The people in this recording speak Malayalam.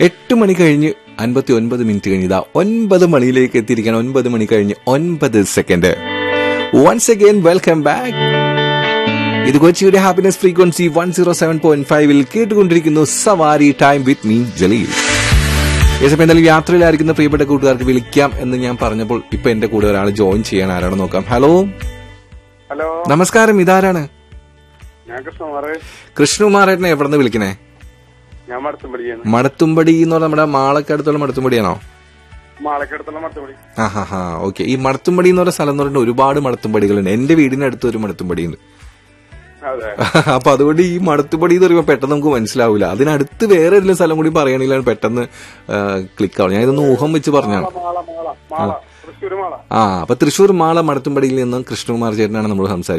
എട്ട് മണി കഴിഞ്ഞ് അൻപത്തി ഒൻപത് മിനിറ്റ് കഴിഞ്ഞ് ഇതാ ഒൻപത് മണിയിലേക്ക് എത്തിയിരിക്കണം ഒൻപത് മണി കഴിഞ്ഞ് ഒൻപത് second once again welcome back ഇത് കൊച്ചിയുടെ happiness frequency one zero seven point ഫൈവിൽ കേട്ടുകൊണ്ടിരിക്കുന്നു സവാരി ടൈം വിത്ത് മീ ജലീൽ ഈ സമയം എന്തായാലും യാത്രയിലായിരിക്കുന്ന പ്രിയപ്പെട്ട കൂട്ടുകാർക്ക് വിളിക്കാം എന്ന് ഞാൻ പറഞ്ഞപ്പോൾ ഇപ്പൊ എന്റെ കൂടെ ഒരാൾ ജോയിൻ ചെയ്യാൻ ആരാണ് നോക്കാം ഹലോ ഹലോ നമസ്കാരം ഇതാരാണ് ഞാൻ കൃഷ്ണകുമാറ് കൃഷ്ണകുമാരേട്ടനെ എവിടെ നിന്ന് വിളിക്കണേ ഞാൻ മടത്തുംപടിയാണ് മടത്തുംപടി എന്ന് പറഞ്ഞാൽ നമ്മുടെ മാളക്കടുത്തുള്ള മടത്തുംപടിയാണോ മാളക്കടുത്തുള്ള മടത്തുംപടി ആ ഹാ ഹാ ഓക്കെ ഈ മടത്തുംപടി എന്ന് പറയുന്ന സ്ഥലം എന്ന് പറഞ്ഞാൽ ഒരുപാട് മടത്തുംപടികളുണ്ട് എന്റെ വീടിന്റെ അടുത്ത് ഒരു മടത്തുംപടി ഉണ്ട് അതെ അപ്പൊ അതുകൊണ്ട് ഈ മടത്തുപടി എന്ന് പറയുമ്പോൾ പെട്ടെന്ന് നമുക്ക് മനസ്സിലാവില്ല അതിനടുത്ത് വേറെ ഏതെങ്കിലും സ്ഥലം കൂടി പറയുകയാണെങ്കിൽ പെട്ടെന്ന് ക്ലിക്ക് ആവും ഞാൻ ഇതൊന്ന് ഊഹം വെച്ച് പറഞ്ഞാണ് മാള മാള മാള തൃശ്ശൂര് മാള ആ അപ്പൊ തൃശ്ശൂർ മാള മടത്തുംപടിയിൽ നിന്നും കൃഷ്ണകുമാർ ചേട്ടനാണ് നമ്മൾ സംസാരിക്കുന്നത്